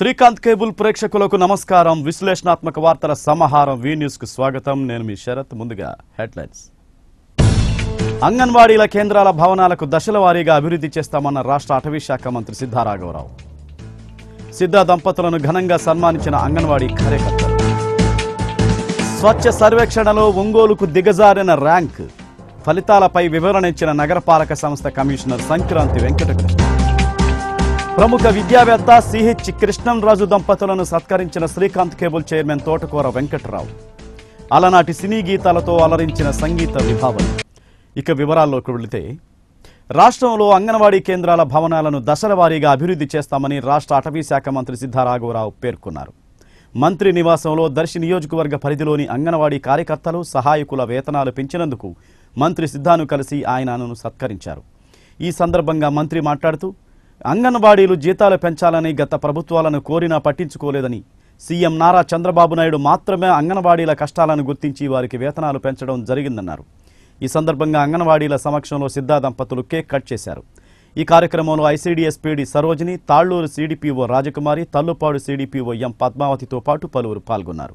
Srikanth cable ప్రేక్షకులకు నమస్కారం విశ్లేషణాత్మక వార్తల సమాహారం వి న్యూస్ కు స్వాగతం నేను మీ శరత్ ముందుగా హెడ్లైన్స్ అంగన్వాడీల కేంద్రాల భవనాలకు దశల వారీగా అభివృద్ధి చేస్తామన్న రాష్ట్ర అటవీ శాఖ మంత్రి సిద్ధారాఘవరావు సిద్ధ దంపతులను ఘనంగా సన్మానించిన అంగన్వాడీ కార్యకర్తలు స్వచ్ఛ సర్వేక్షణలో ఒంగోలుకు దిగజారిన ర్యాంక్ ఫలితాలపై వివరణ ఇచ్చిన నగరపాలక సంస్థ కమిషనర్ సంక్రాంతి వెంకటకృష్ణ ప్రముఖ విద్యావేత్త సిహెచ్ కృష్ణంరాజు దంపతులను సత్కరించిన శ్రీకాంత్ కేబుల్ చైర్మన్ తోటకూర వెంకట్రావు అలనాటి సినీ గీతాలతో అలరించిన సంగీత విభావం ఇక వివరాల్లోకి వెళితే రాష్ట్రంలో అంగన్వాడీ కేంద్రాల భవనాలను దశల వారీగా అభివృద్ధి చేస్తామని రాష్ట్ర అటవీ శాఖ మంత్రి సిద్ధారాఘవరావు పేర్కొన్నారు మంత్రి నివాసంలో దర్శి నియోజకవర్గ పరిధిలోని అంగన్వాడీ కార్యకర్తలు సహాయకుల వేతనాలు పెంచినందుకు మంత్రి సిద్ధాను కలిసి ఆయనను సత్కరించారు ఈ సందర్భంగా మంత్రి మాట్లాడుతూ అంగన్వాడీలు జీతాలు పెంచాలని గత ప్రభుత్వాలను కోరినా పట్టించుకోలేదని సీఎం నారా చంద్రబాబు నాయుడు మాత్రమే అంగన్వాడీల కష్టాలను గుర్తించి వారికి వేతనాలు పెంచడం జరిగిందన్నారు ఈ సందర్భంగా అంగన్వాడీల సమక్షంలో సిద్ధా దంపతులు కేక్ కట్ చేశారు ఈ కార్యక్రమంలో ICDS PD Sarojini Talluru CDPO Rajakumari Tallupadu CDPO M పద్మావతితో పాటు పలువురు పాల్గొన్నారు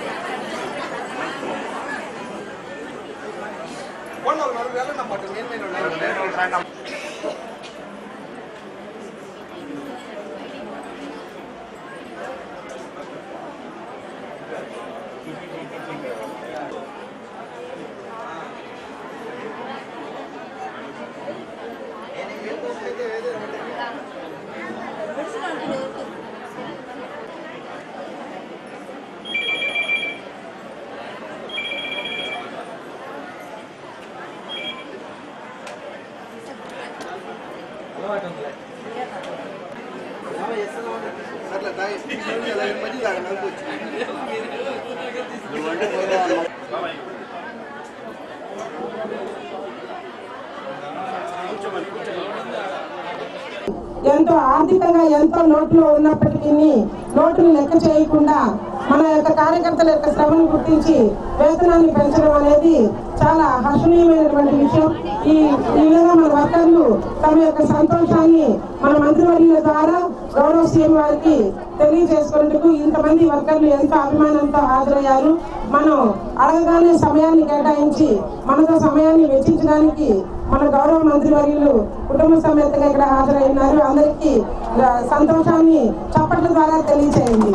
ఎంతో ఆర్థికంగా ఎంతో లోటులో ఉన్నప్పటికీ లోటును లెక్క చేయకుండా మన యొక్క కార్యకర్తల యొక్క శ్రమను గుర్తించి వేతనాన్ని పెంచడం అనేది చాలా హర్షణీయమైనటువంటి విషయం ఈ ఈ విధంగా మన వర్కర్లు తమ యొక్క సంతోషాన్ని మన మంత్రివర్యుల ద్వారా గౌరవ సీఎం వారికి తెలియజేసుకునేందుకు ఇంతమంది వర్కర్లు ఎంతో అభిమానంతో హాజరయ్యారు మనం అడగగానే సమయాన్ని కేటాయించి మనతో సమయాన్ని వెచ్చించడానికి మన గౌరవ మంత్రివర్యులు కుటుంబ సమేతంగా ఇక్కడ హాజరైనారు అందరికీ ఆ, సంతోషాన్ని చప్పట్ల ద్వారా తెలియచేయండి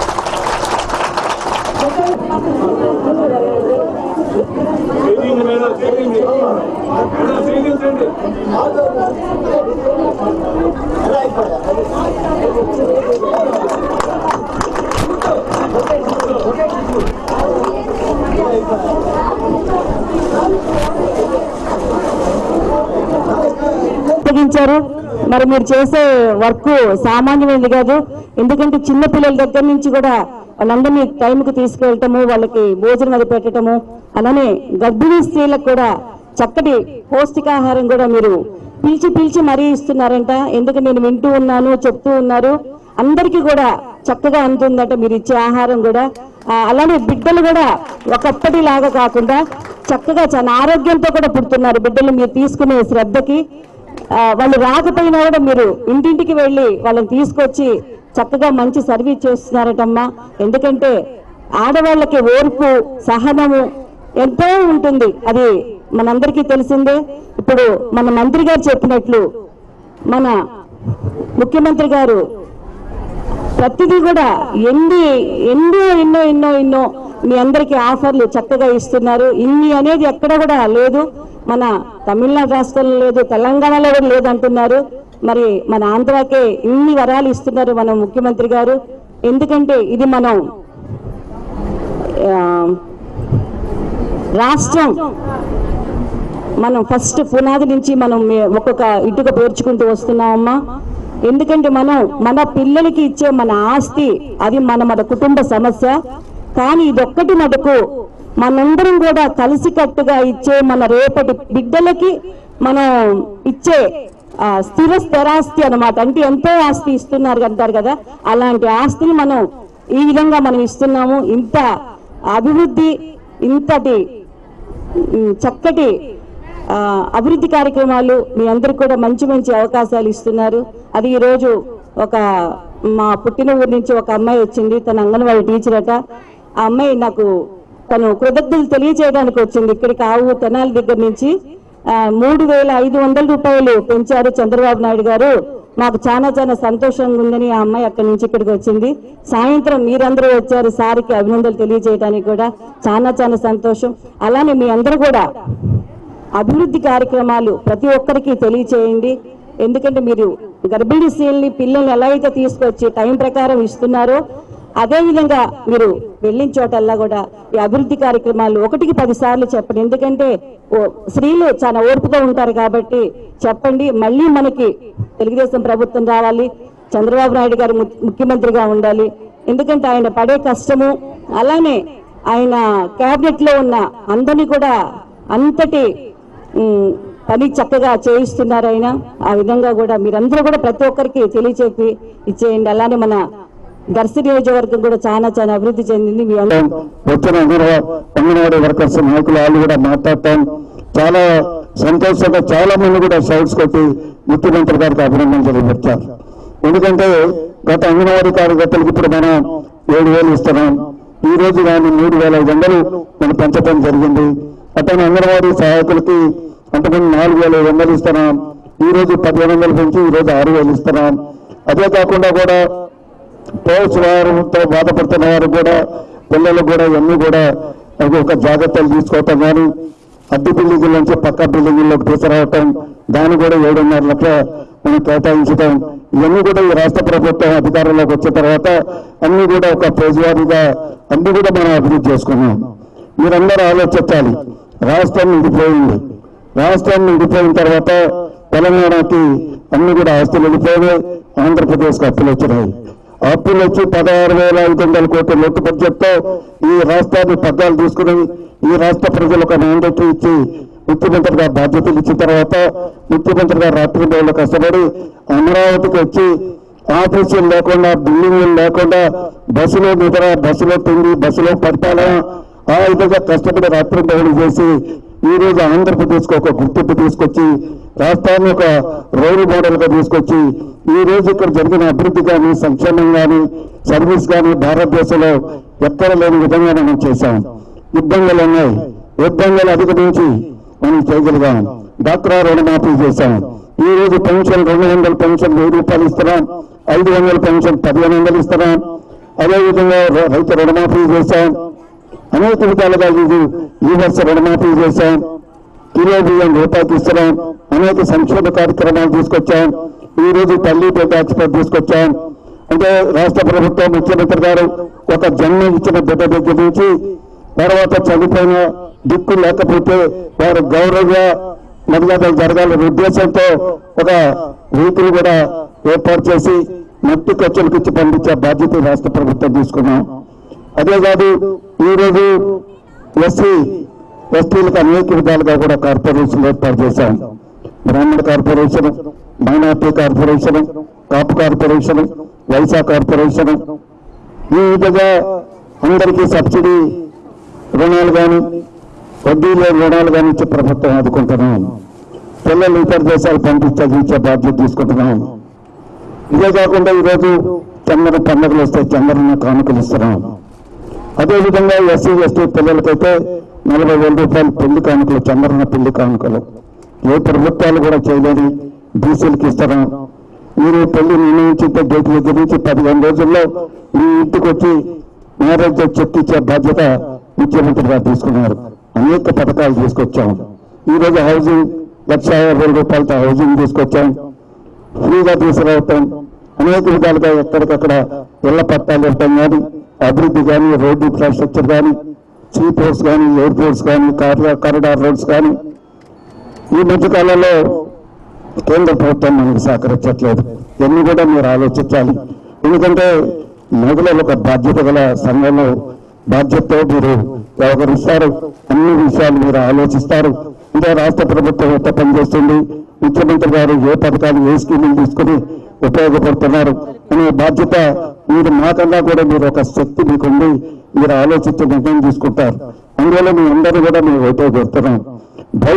అప్పగించారు మరి మీరు చేసే వర్క్ సామాన్యమైనది కాదు ఎందుకంటే చిన్న పిల్లల దగ్గర నుంచి కూడా వాళ్ళందరినీ టైంకి తీసుకెళ్ళటము వాళ్ళకి భోజనం అది పెట్టడము అలానే గర్భిణీ స్త్రీలకు కూడా చక్కటి పౌష్టికాహారం కూడా మీరు పిలిచి పిలిచి మరీ ఇస్తున్నారంట ఎందుకంటే నేను వింటూ ఉన్నాను చెప్తూ ఉన్నారు అందరికీ కూడా చక్కగా అందుతుందట మీరు ఇచ్చే ఆహారం కూడా ఆ, అలానే బిడ్డలు కూడా ఒకప్పటిలాగా కాకుండా చక్కగా చాలా ఆరోగ్యంతో కూడా పుడుతున్నారు బిడ్డలు మీరు తీసుకునే శ్రద్ధకి ఆ, వాళ్ళు రాకపోయినా కూడా మీరు ఇంటింటికి వెళ్ళి వాళ్ళని తీసుకొచ్చి చక్కగా మంచి సర్వీస్ చేస్తున్నారటమ్మా ఎందుకంటే ఆడవాళ్ళకి ఓర్పు సహనము ఎంతో ఉంటుంది అది మనందరికీ తెలిసిందే ఇప్పుడు మన మంత్రి గారు చెప్పినట్లు మన ముఖ్యమంత్రి గారు ప్రతిదీ కూడా ఎన్ని ఎన్నో ఎన్నో ఎన్నో ఎన్నో మీ అందరికీ ఆఫర్లు చక్కగా ఇస్తున్నారు ఇన్ని అనేది ఎక్కడ కూడా లేదు మన తమిళనాడు రాష్ట్రంలో లేదు తెలంగాణలో కూడా లేదు అంటున్నారు మరి మన ఆంధ్రాకే ఇన్ని వరాలు ఇస్తున్నారు మన ముఖ్యమంత్రి గారు ఎందుకంటే ఇది మనం ఆ, రాష్ట్రం మనం ఫస్ట్ పునాది నుంచి మనం మే- ఒక్కొక్క ఇటుక పేర్చుకుంటూ వస్తున్నామమ్మా ఎందుకంటే మనం మన పిల్లలకి ఇచ్చే మన ఆస్తి అది మన మన కుటుంబ సమస్య కానీ ఇదొక్కటి మటుకు మనందరం కూడా కలిసికట్టుగా ఇచ్చే మన రేపటి బిడ్డలకి మనం ఇచ్చే ఆ, స్థిర స్థిరాస్తి అన్నమాట అంటే ఎంతో ఆస్తి ఇస్తున్నారు అంటారు కదా అలాంటి ఆస్తిని మనం ఈ విధంగా మనం ఇస్తున్నాము ఇంత అభివృద్ధి ఇంతటి ఉమ్, చక్కటి ఆ, అభివృద్ధి కార్యక్రమాలు మీ అందరికి కూడా మంచి మంచి అవకాశాలు ఇస్తున్నారు అది ఈరోజు ఒక మా పుట్టిన ఊరి నుంచి ఒక అమ్మాయి వచ్చింది తన అంగన్వాడీ టీచర్ అట ఆ అమ్మాయి నాకు తను కృతజ్ఞతలు తెలియజేయడానికి వచ్చింది ఇక్కడికి ఆవు తెనాలి దగ్గర నుంచి ఆ, మూడు వేల ఐదు వందల రూపాయలు పెంచారు చంద్రబాబు నాయుడు గారు నాకు చాలా చాలా సంతోషంగా ఉందని ఆ అమ్మాయి అక్కడి నుంచి ఇక్కడికి వచ్చింది సాయంత్రం మీరందరూ వచ్చారు సార్కి అభినందనలు తెలియజేయడానికి కూడా చాలా చాలా సంతోషం అలానే మీ అందరూ కూడా అభివృద్ధి కార్యక్రమాలు ప్రతి ఒక్కరికి తెలియచేయండి ఎందుకంటే మీరు గర్భిణీ స్త్రీల్ని పిల్లల్ని ఎలా అయితే తీసుకొచ్చి టైం ప్రకారం ఇస్తున్నారో అదే విధంగా మీరు వెళ్ళిన చోటల్లా కూడా ఈ అభివృద్ధి కార్యక్రమాలు ఒకటికి పది సార్లు చెప్పండి ఎందుకంటే ఓ స్త్రీలు చాలా ఓర్పుతో ఉంటారు కాబట్టి చెప్పండి మళ్ళీ మనకి తెలుగుదేశం ప్రభుత్వం రావాలి చంద్రబాబు నాయుడు గారు ము- ముఖ్యమంత్రిగా ఉండాలి ఎందుకంటే ఆయన పడే కష్టము అలానే ఆయన కేబినెట్ లో ఉన్న అందరినీ కూడా అంతటి ఉమ్, పని చక్కగా చేయిస్తున్నారు ఆయన ఆ విధంగా కూడా మీరందరూ కూడా ప్రతి ఒక్కరికి తెలియచెప్పి ఇచ్చేయండి అలానే మన దర్శి నియోజకవర్గం కూడా చాలా చాలా అభివృద్ధి చెందింది మీ అందరూ వచ్చిన అంగన్వా- అంగన్వాడీ వర్కర్స్ నాయకులు వాళ్ళు కూడా మాట్లాడటం చాలా సంతోషంగా చాలా మంది కూడా షౌట్స్ కొట్టి ముఖ్యమంత్రి గారికి అభినందనలు తెలియపరిచారు ఎందుకంటే గత అంగన్వాడీ కార్యకర్తలకు ఇప్పుడు మనం ఏడు వేలు ఇస్తున్నాం ఈ రోజు కానీ మూడు వేల ఐదు వందలు మనం పెంచడం జరిగింది అతను అంగన్వాడీ సహాయకులకి అంతకుముందు నాలుగు వేల ఐదు వందలు ఇస్తున్నాం ఈ రోజు పదిహేను వందలు పెంచి ఈ రోజు ఆరు వేలు ఇస్తున్నాం అదే కాకుండా కూడా పోస్ట్ వారంతో బాధపడుతున్న వారు కూడా పిల్లలు కూడా ఇవన్నీ కూడా అది ఒక జాగ్రత్తలు తీసుకోవటం కానీ అద్దె బిల్డింగుల నుంచి పక్క బిల్డింగుల్లోకి తీసుకురావటం దాన్ని కూడా ఏడున్నర లక్ష మనం కేటాయించడం ఇవన్నీ కూడా ఈ రాష్ట్ర ప్రభుత్వం అధికారంలోకి వచ్చిన తర్వాత అన్ని కూడా ఒక పేజ్ వారీగా అన్ని కూడా మనం అభివృద్ధి చేసుకున్నాం మీరందరూ ఆలోచించాలి రాష్ట్రం నిండిపోయింది రాష్ట్రం నిండిపోయిన తర్వాత తెలంగాణకి అన్ని కూడా ఆస్తులు వెళ్ళిపోయినాయి ఆంధ్రప్రదేశ్కి అప్పులు వచ్చినాయి అప్పులు వచ్చి పదహారు వేల ఐదు వందల కోట్ల లొట్టు బడ్జెట్తో ఈ రాష్ట్రాన్ని పగ్గాలు తీసుకుని ఈ రాష్ట్ర ప్రజలకు మ్యాండేట్ ఇచ్చి ముఖ్యమంత్రిగా బాధ్యతలు ఇచ్చిన తర్వాత ముఖ్యమంత్రిగా రాత్రి బయలు కష్టపడి అమరావతికి వచ్చి ఆఫీసులు లేకుండా బిల్డింగులు లేకుండా బస్సులో నిద్ర బస్సులో తిండి బస్సులో పరిపాలన ఆ విధంగా కష్టపడి రాత్రి బయలు చేసి ఈ రోజు ఆంధ్రప్రదేశ్కి ఒక గుర్తింపు తీసుకొచ్చి రాష్ట్రాన్ని ఒక రోల్ మోడల్ గా తీసుకొచ్చి ఈ రోజు ఇక్కడ జరిగిన అభివృద్ధి కానీ సంక్షేమం కానీ సర్వీస్ కానీ భారతదేశంలో ఎక్కడ లేని విధంగా మనం చేశాం ఇబ్బందులు ఉన్నాయి ఇబ్బందులు అధిగమించి మనం చేయగలిగాం డాక్రా రుణమాఫీ చేశాం ఈ రోజు పెన్షన్ రెండు వందల పెన్షన్ వెయ్యి రూపాయలు ఇస్తున్నాం ఐదు వందల పెన్షన్ పదిహేను వందలు ఇస్తున్నాం అదేవిధంగా ర- రైతు రుణమాఫీ చేశాం అనేక విధాలుగా ఇది ఈ వర్ష రుణమాఫీ చేశాం కిలో బియ్యం రూపాయికి ఇస్తున్నాం అనేక సంక్షేమ కార్యక్రమాలు తీసుకొచ్చాం ఈ రోజు తల్లి బిడ్డ ఎక్స్పర్ట్ తీసుకొచ్చాం అంటే రాష్ట్ర ప్రభుత్వం ముఖ్యమంత్రి గారు ఒక జన్మ ఇచ్చిన బిడ్డ దగ్గర నుంచి తర్వాత చనిపోయిన దిక్కు లేకపోతే వారు గౌరవ మర్యాదలు జరగాలనే ఉద్దేశంతో ఒక వెహికల్ కూడా ఏర్పాటు చేసి మట్టి ఖర్చులకు ఇచ్చి పంపించే బాధ్యత ఈ రాష్ట్ర ప్రభుత్వం తీసుకున్నాం అదే కాదు ఈ రోజు ఎస్సీ ఎస్టీలకు అనేక విధాలుగా కూడా కార్పొరేషన్ ఏర్పాటు చేశాం బ్రాహ్మణ corporation minority corporation Kapu corporation Vysya corporation ఈ విధంగా అందరికీ సబ్సిడీ రుణాలు కానీ వడ్డీ లేని రుణాలు కానీ ఇచ్చే ప్రభుత్వం ఆదుకుంటున్నాం పిల్లలు ఇతర దేశాలు పంపించి చదివించే బాధ్యత తీసుకుంటున్నాం ఇదే కాకుండా ఈరోజు చంద్ర పండుగలు వస్తే చంద్రన కానుకలు ఇస్తున్నాం అదేవిధంగా ఎస్సీ ఎస్టీ పిల్లలకైతే నలభై వేల రూపాయలు పెళ్లి కానుకలు చంద్రన పెళ్లి కానుకలు ఏ ప్రభుత్వాలు కూడా చేయలేని బీసీలకు ఇస్తున్నాం మీరు పెళ్లి నిర్ణయించిన డేట్ దగ్గర నుంచి పదిహేను రోజుల్లో మీ ఇంటికి వచ్చి మ్యారేజ్ చెక్ ఇచ్చే బాధ్యత ముఖ్యమంత్రి గారు తీసుకున్నారు అనేక పథకాలు తీసుకొచ్చాం ఈ రోజు హౌసింగ్ లక్ష యాభై వేల రూపాయలతో హౌసింగ్ తీసుకొచ్చాం ఫ్రీగా తీసుకురావటం అనేక విధాలుగా ఎక్కడికక్కడ ఇళ్ల పట్టాలు ఇవ్వటం కానీ అభివృద్ధి కానీ రోడ్డు ఇన్ఫ్రాస్ట్రక్చర్ కానీ సీ పోర్ట్స్ కానీ ఎయిర్పోర్ట్స్ కానీ కారిడార్ రోడ్స్ కానీ ఈ మధ్య కాలంలో కేంద్ర ప్రభుత్వం మనకు సహకరించట్లేదు ఇవన్నీ కూడా మీరు ఆలోచించాలి ఎందుకంటే మహిళలు ఒక బాధ్యత గల సంఘంలో బాధ్యతతో మీరు వ్యవహరిస్తారు అన్ని విషయాలు మీరు ఆలోచిస్తారు అంటే రాష్ట్ర ప్రభుత్వం ఎంత పనిచేస్తుంది ముఖ్యమంత్రి గారు ఏ పథకాలు ఏ స్కీములు తీసుకుని ఉపయోగపడుతున్నారు అనే బాధ్యత మీరు మాకన్నా కూడా మీరు ఒక శక్తి మీకుండి మీరు ఆలోచించి నిర్ణయం తీసుకుంటారు అందువల్ల మీ అందరూ కూడా మేము ఒకటే కోరుతున్నాం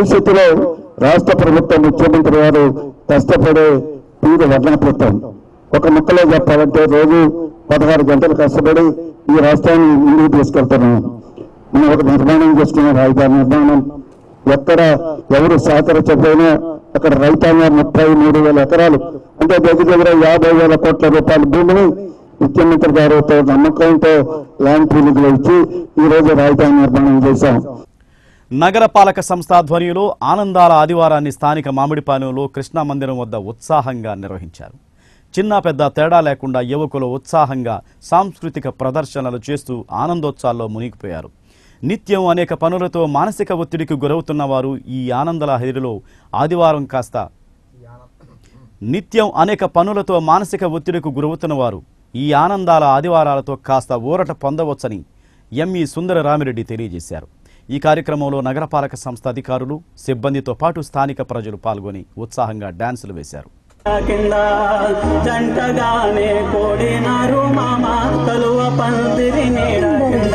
భవిష్యత్తులో రాష్ట్ర ప్రభుత్వం ముఖ్యమంత్రి గారు కష్టపడే తీరు వర్ణాపృతం ఒక ముక్కలో చెప్పాలంటే రోజు పదహారు గంటలు కష్టపడి ఈ రాష్ట్రాన్ని ముందుకు తీసుకెళ్తున్నాం మనం ఒక నిర్మాణం చేసుకున్న రాజధాని నిర్మాణం ఎక్కడ ఎవరు సహకరించకపోయినా అక్కడ రైతాంగం ముప్పై మూడు వేల ఎకరాలు అంటే దగ్గర దగ్గర యాభై వేల కోట్ల రూపాయల భూమిని ముఖ్యమంత్రి గారితో నమ్మకంతో ల్యాండ్ పూలింగ్ ఇచ్చి ఈ రోజు రాజధాని నిర్మాణం చేశాం నగరపాలక సంస్థ ఆధ్వర్యంలో ఆనందాల ఆదివారాన్ని స్థానిక మామిడిపాలెంలో కృష్ణా మందిరం వద్ద ఉత్సాహంగా నిర్వహించారు చిన్న పెద్ద తేడా లేకుండా యువకులు ఉత్సాహంగా సాంస్కృతిక ప్రదర్శనలు చేస్తూ ఆనందోత్సాల్లో మునిగిపోయారు నిత్యం అనేక పనులతో మానసిక ఒత్తిడికి గురవుతున్న వారు ఈ ఆనందల హరిలో ఆదివారం కాస్త నిత్యం అనేక పనులతో మానసిక ఒత్తిడికి గురవుతున్న వారు ఈ ఆనందాల ఆదివారాలతో కాస్త ఊరట పొందవచ్చని ఎంఈ సుందర రామిరెడ్డి తెలియజేశారు ఈ కార్యక్రమంలో నగరపాలక సంస్థ అధికారులు సిబ్బందితో పాటు స్థానిక ప్రజలు పాల్గొని ఉత్సాహంగా డాన్సులు వేశారు కింద జంటగానే కోడినారు మామ కలువ పందిరి నీడ కింద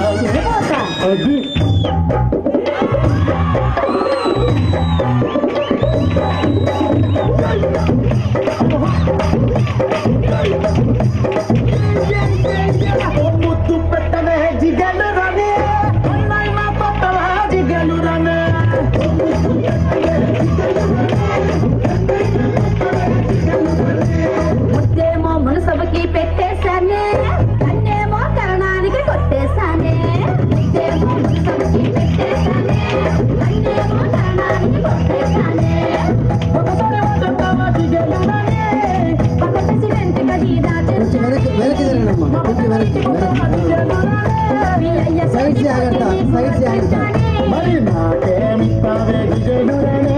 ముద్దు పెట్టవే జిగలు రనే అన్నయ్య మా పట్టవా జిగలు రనే ముద్దేమో మనసభకి పెట్టేశానే కన్నేమో కరణానికి కొట్టేశానే ముద్దేమో మనసభకి పెట్టేశానే కన్నేమో కరణానికి కొట్టేశానే ఒకసారి వద్దంటావా జిగలు రనే పక్క ప్రెసిడెంట్ గది దాచేశానే వీళ్ళయ్య మరి నాకేమిస్తావే జిగలు రనే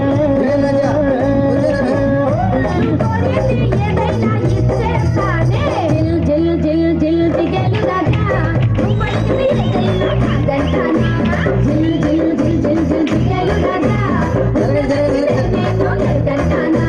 ఏదైనా ఇచ్చేస్తానే జిల్ జిల్ జిల్ జిల్ జిగేలు రాజా నువ్వడిగితే ఏదైనా కాదంటానా జిల్ జిల్ జిల్ జిల్ జిల్ జిగేలు రాజా నేను ఎరగంటానా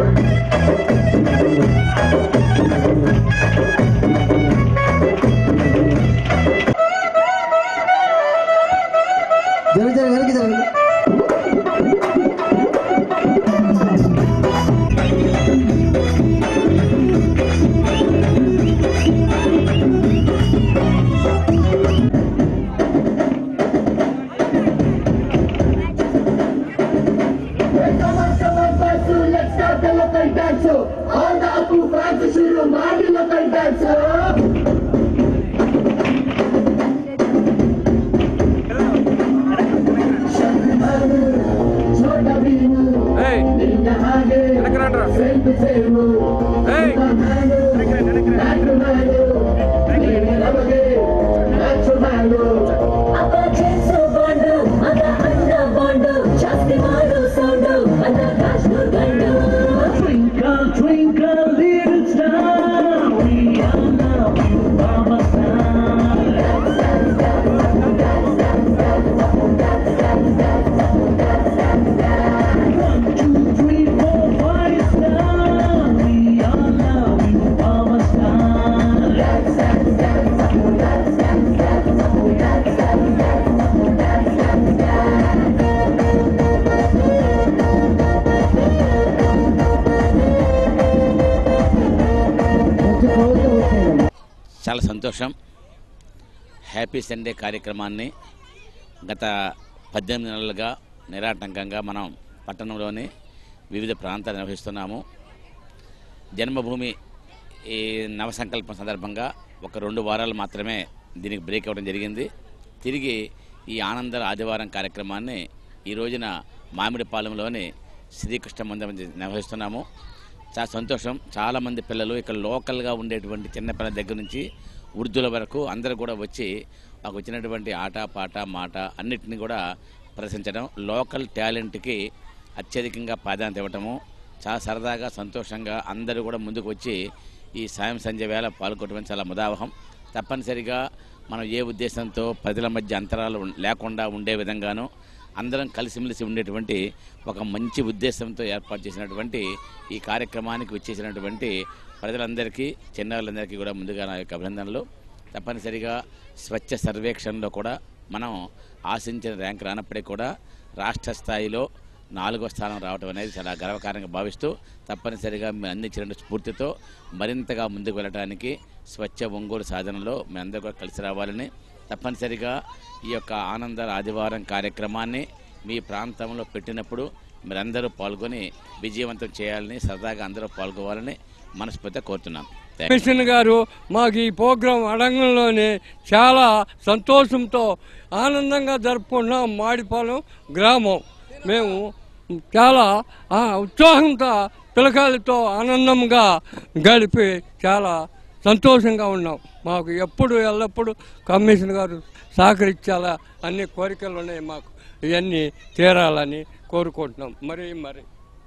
అబ్బ చేసో బాండు మగ అన్న బాండు జాస్తి మాడు సౌండు మన కాశ్మీర్ గండు Twinkle, twinkle, little star, we are now mama star. One, two, three, four, five star, we are now mama star. చాలా సంతోషం హ్యాపీ సండే కార్యక్రమాన్ని గత పద్దెనిమిది నెలలుగా నిరాటంకంగా మనం పట్టణంలోని వివిధ ప్రాంతాలు నిర్వహిస్తున్నాము జన్మభూమి ఈ నవసంకల్పం సందర్భంగా ఒక రెండు వారాలు మాత్రమే దీనికి బ్రేక్ అవ్వడం జరిగింది తిరిగి ఈ ఆనంద ఆదివారం కార్యక్రమాన్ని ఈ రోజున మామిడిపాలెంలోని శ్రీకృష్ణ మందిరం నిర్వహిస్తున్నాము చాలా సంతోషం చాలామంది పిల్లలు ఇక్కడ లోకల్గా ఉండేటువంటి చిన్నపిల్లల దగ్గర నుంచి వృద్ధుల వరకు అందరూ కూడా వచ్చి మాకు వచ్చినటువంటి ఆట పాట మాట అన్నిటిని కూడా ప్రదర్శించడం లోకల్ టాలెంట్కి అత్యధికంగా ప్రాధాన్యత ఇవ్వటము చాలా సరదాగా సంతోషంగా అందరూ కూడా ముందుకు వచ్చి ఈ సాయం సంధ్య వేళ పాల్గొనడం చాలా ముదావహం తప్పనిసరిగా మనం ఏ ఉద్దేశంతో ప్రజల మధ్య అంతరాలు ఉం- లేకుండా ఉండే విధంగాను అందరం కలిసిమెలిసి ఉండేటువంటి ఒక మంచి ఉద్దేశంతో ఏర్పాటు చేసినటువంటి ఈ కార్యక్రమానికి వచ్చేసినటువంటి ప్రజలందరికీ చిన్నారులందరికీ కూడా ముందుగా నా యొక్క అభినందనలు తప్పనిసరిగా స్వచ్ఛ సర్వేక్షణలో కూడా మనం ఆశించిన ర్యాంక్ రానప్పటికీ కూడా రాష్ట్ర స్థాయిలో నాలుగో స్థానం రావడం అనేది చాలా గర్వకారంగా భావిస్తూ తప్పనిసరిగా మీరు అందించిన స్ఫూర్తితో మరింతగా ముందుకు వెళ్ళడానికి స్వచ్ఛ ఒంగోలు సాధనలో మీ అందరూ కూడా కలిసి రావాలని తప్పనిసరిగా ఈ యొక్క ఆనంద ఆదివారం కార్యక్రమాన్ని మీ ప్రాంతంలో పెట్టినప్పుడు మీరందరూ పాల్గొని విజయవంతం చేయాలని సరదాగా అందరూ పాల్గొవాలని మనస్ఫూర్తిగా కోరుతున్నాం థాంక్స్. కమిషన్ గారు మాకు ఈ ప్రోగ్రాం అడగంలోనే చాలా సంతోషంతో ఆనందంగా జరుపుకుంటున్నాం మాడిపాలెం గ్రామం మేము చాలా ఆ, ఉత్సాహంతో పిలకాయలతో ఆనందంగా గడిపి చాలా సంతోషంగా ఉన్నాం మాకు ఎప్పుడు ఎల్లప్పుడూ కమిషన్ గారు సహకరించాలా అన్ని కోరికలు ఉన్నాయి మాకు ఇవన్నీ తీరాలని కోరుకుంటున్నాం మరి మరి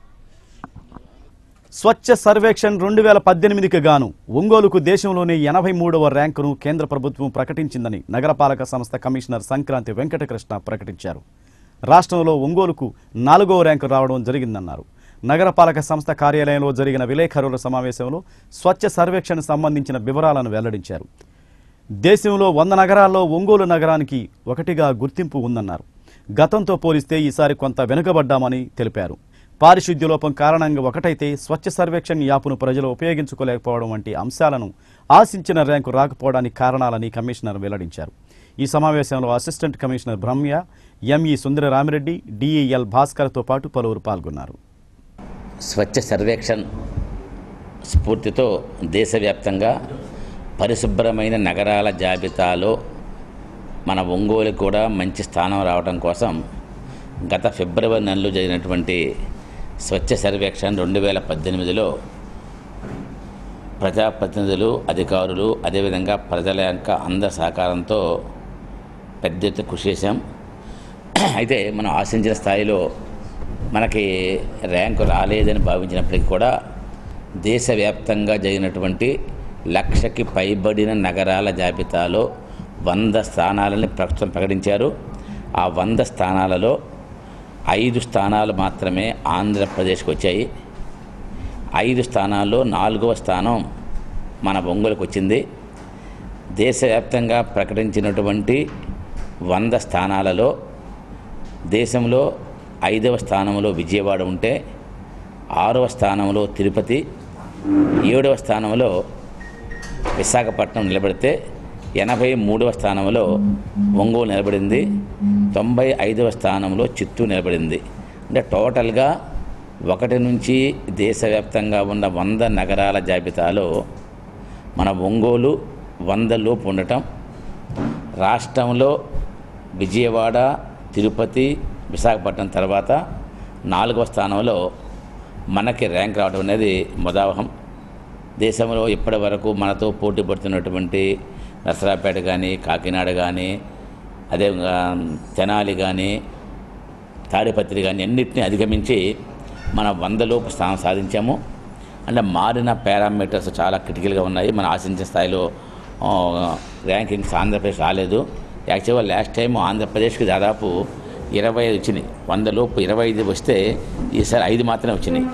స్వచ్ఛ సర్వేక్షణ్ రెండు వేల పద్దెనిమిదికి గాను ఒంగోలుకు దేశంలోని ఎనభై మూడవ ర్యాంకును కేంద్ర ప్రభుత్వం ప్రకటించిందని నగరపాలక సంస్థ కమిషనర్ సంక్రాంతి వెంకటకృష్ణ ప్రకటించారు రాష్ట్రంలో ఒంగోలుకు నాలుగవ ర్యాంకు రావడం జరిగిందన్నారు నగరపాలక సంస్థ కార్యాలయంలో జరిగిన విలేకరుల సమావేశంలో స్వచ్ఛ సర్వేక్షణ్ సంబంధించిన వివరాలను వెల్లడించారు దేశంలో వంద నగరాల్లో ఒంగోలు నగరానికి ఒకటిగా గుర్తింపు ఉందన్నారు గతంతో పోలిస్తే ఈసారి కొంత వెనుకబడ్డామని తెలిపారు పారిశుద్ధ్య లోపం కారణంగా ఒకటైతే స్వచ్ఛ సర్వేక్షణ్ యాప్ను ప్రజలు ఉపయోగించుకోలేకపోవడం వంటి అంశాలను ఆశించిన ర్యాంకు రాకపోవడానికి కారణాలని కమిషనర్ వెల్లడించారు ఈ సమావేశంలో assistant commissioner Brahmya ME Sundara Ramireddy DEL భాస్కర్తో పాటు పలువురు పాల్గొన్నారు స్వచ్ఛ సర్వేక్షణ్ స్ఫూర్తితో దేశవ్యాప్తంగా పరిశుభ్రమైన నగరాల జాబితాలో మన ఒంగోలు కూడా మంచి స్థానం రావడం కోసం గత ఫిబ్రవరి నెలలో జరిగినటువంటి స్వచ్ఛ సర్వేక్షణ్ రెండు వేల పద్దెనిమిదిలో ప్రజాప్రతినిధులు అధికారులు అదేవిధంగా ప్రజల యొక్క అందరి సహకారంతో పెద్ద ఎత్తున కృషి చేశాం అయితే మనం ఆశించిన స్థాయిలో మనకి ర్యాంకు రాలేదని భావించినప్పటికీ కూడా దేశవ్యాప్తంగా జరిగినటువంటి లక్షకి పైబడిన నగరాల జాబితాలో వంద స్థానాలని ప్రస్తుతం ప్రకటించారు ఆ వంద స్థానాలలో ఐదు స్థానాలు మాత్రమే ఆంధ్రప్రదేశ్కి వచ్చాయి ఐదు స్థానాల్లో నాలుగవ స్థానం మన ఒంగోలుకు వచ్చింది దేశవ్యాప్తంగా ప్రకటించినటువంటి వంద స్థానాలలో దేశంలో ఐదవ స్థానంలో విజయవాడ ఉంటే ఆరవ స్థానంలో తిరుపతి ఏడవ స్థానంలో విశాఖపట్నం నిలబడితే ఎనభై మూడవ స్థానంలో ఒంగోలు నిలబడింది తొంభై ఐదవ స్థానంలో చిత్తూరు నిలబడింది అంటే టోటల్గా ఒకటి నుంచి దేశవ్యాప్తంగా ఉన్న వంద నగరాల జాబితాలో మన ఒంగోలు వంద లోపు ఉండటం రాష్ట్రంలో విజయవాడ తిరుపతి విశాఖపట్నం తర్వాత నాలుగవ స్థానంలో మనకి ర్యాంక్ రావడం అనేది ముదావహం దేశంలో ఇప్పటి వరకు మనతో పోటీ పడుతున్నటువంటి నసరాపేట కానీ కాకినాడ కానీ అదేవిధంగా తెనాలి కానీ తాడిపత్రి కానీ అన్నింటినీ అధిగమించి మన వందలోపు స్థానం సాధించాము అంటే మారిన పారామీటర్స్ చాలా క్రిటికల్గా ఉన్నాయి మనం ఆశించిన స్థాయిలో ఆ, ర్యాంకింగ్స్ ఆంధ్రప్రదేశ్ రాలేదు యాక్చువల్గా లాస్ట్ టైం ఆంధ్రప్రదేశ్కి దాదాపు ఇరవై ఐదు వచ్చినాయి వందలోపు ఇరవై ఐదు వస్తే ఈసారి ఐదు మాత్రమే వచ్చినాయి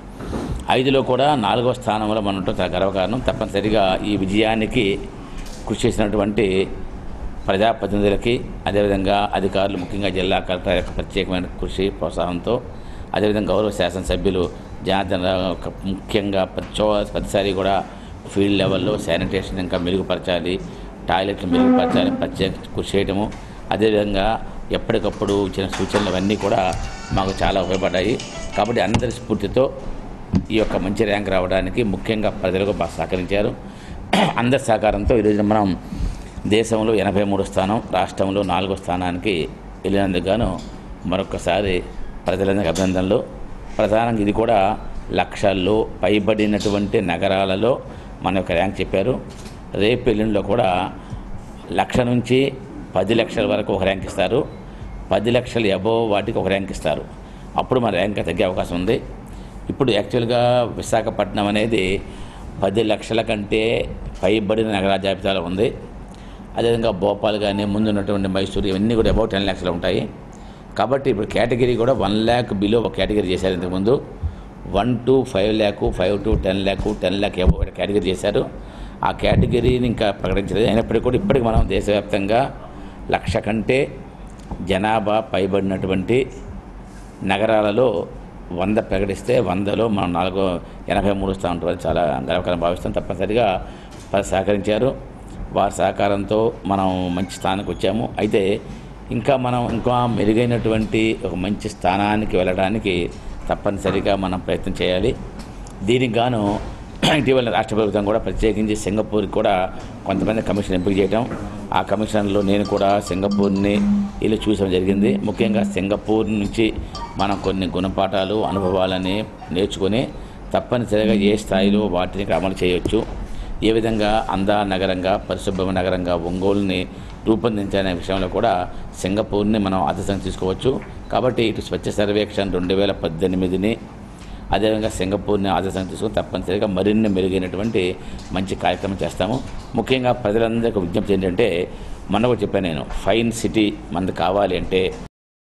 ఐదులో కూడా నాలుగో స్థానంలో మనం ఉండటం చాలా గర్వకారణం తప్పనిసరిగా ఈ విజయానికి కృషి చేసినటువంటి ప్రజాప్రతినిధులకి అదేవిధంగా అధికారులు ముఖ్యంగా జిల్లా కలెక్టర్ యొక్క ప్రత్యేకమైన కృషి ప్రోత్సాహంతో అదేవిధంగా గౌరవ శాసనసభ్యులు జనార్దన్ రావు యొక్క ముఖ్యంగా ప్రతి ప్రతిసారి కూడా ఫీల్డ్ లెవెల్లో శానిటేషన్ ఇంకా మెరుగుపరచాలి టాయిలెట్లు మెరుగుపరచాలి ప్రత్యేక కృషి చేయడము అదేవిధంగా ఎప్పటికప్పుడు ఇచ్చిన సూచనలు అవన్నీ కూడా మాకు చాలా ఉపయోగపడ్డాయి కాబట్టి అందరి స్ఫూర్తితో ఈ యొక్క మంచి ర్యాంక్ రావడానికి ముఖ్యంగా ప్రజలకు బాగా సహకరించారు అందరి సహకారంతో ఈరోజు మనం దేశంలో ఎనభై మూడు స్థానం రాష్ట్రంలో నాలుగో స్థానానికి వెళ్ళినందుకు గాను మరొకసారి ప్రజలందరికీ అభినందనలు ప్రధానంగా ఇది కూడా లక్షల్లో పైబడినటువంటి నగరాలలో మన యొక్క ర్యాంక్ చెప్పారు రేపు ఎల్లుండిలో కూడా లక్ష నుంచి పది లక్షల వరకు ఒక ర్యాంక్ ఇస్తారు పది లక్షలు అబోవ్ వాటికి ఒక ర్యాంక్ ఇస్తారు అప్పుడు మన ర్యాంక్ తగ్గే అవకాశం ఉంది ఇప్పుడు యాక్చువల్గా విశాఖపట్నం అనేది పది లక్షల కంటే పైబడిన నగర జాబితాలో ఉంది అదేవిధంగా భోపాల్ కానీ ముందున్నటువంటి మైసూరు ఇవన్నీ కూడా అబౌట్ టెన్ ల్యాక్స్లో ఉంటాయి కాబట్టి ఇప్పుడు కేటగిరీ కూడా వన్ ల్యాక్ బిలో ఒక కేటగిరీ చేశారు ఇంతకుముందు one to five lakh five to ten lakh ten lakh above category చేశారు ఆ కేటగిరీని ఇంకా ప్రకటించలేదు అయినప్పటికీ కూడా ఇప్పటికి మనం దేశవ్యాప్తంగా లక్ష కంటే జనాభా పైబడినటువంటి నగరాలలో వంద ప్రకటిస్తే వందలో మనం నాలుగో ఎనభై మూడు స్థానం ఉంటుంది చాలా గర్వకారం భావిస్తాం తప్పనిసరిగా వారు సహకరించారు వారి సహకారంతో మనం మంచి స్థానానికి వచ్చాము అయితే ఇంకా మనం ఇంకా మెరుగైనటువంటి ఒక మంచి స్థానానికి వెళ్ళడానికి తప్పనిసరిగా మనం ప్రయత్నం చేయాలి దీనికి గాను ఇటీవల రాష్ట్ర ప్రభుత్వం కూడా ప్రత్యేకించి సింగపూర్కి కూడా కొంతమంది కమిషన్ ఎంపిక చేయటం ఆ కమిషన్లో నేను కూడా సింగపూర్ని వెళ్ళి చూసడం జరిగింది ముఖ్యంగా సింగపూర్ నుంచి మనం కొన్ని గుణపాఠాలు అనుభవాలని నేర్చుకొని తప్పనిసరిగా ఏ స్థాయిలో వాటిని ఇక్కడ అమలు చేయొచ్చు ఏ విధంగా అందా నగరంగా పరిశుభ్రమ నగరంగా ఒంగోలుని రూపొందించాలనే విషయంలో కూడా సింగపూర్ని మనం ఆదర్శంగా తీసుకోవచ్చు కాబట్టి ఇటు స్వచ్ఛ సర్వేక్షణ రెండు వేల పద్దెనిమిదిని అదేవిధంగా సింగపూర్ని ఆదర్శంగా తీసుకుని తప్పనిసరిగా మరిన్ని మెరుగైనటువంటి మంచి కార్యక్రమం చేస్తాము ముఖ్యంగా ప్రజలందరికీ విజ్ఞప్తి ఏంటంటే మొన్న కూడా చెప్పాను నేను ఫైన్ సిటీ మనది కావాలి అంటే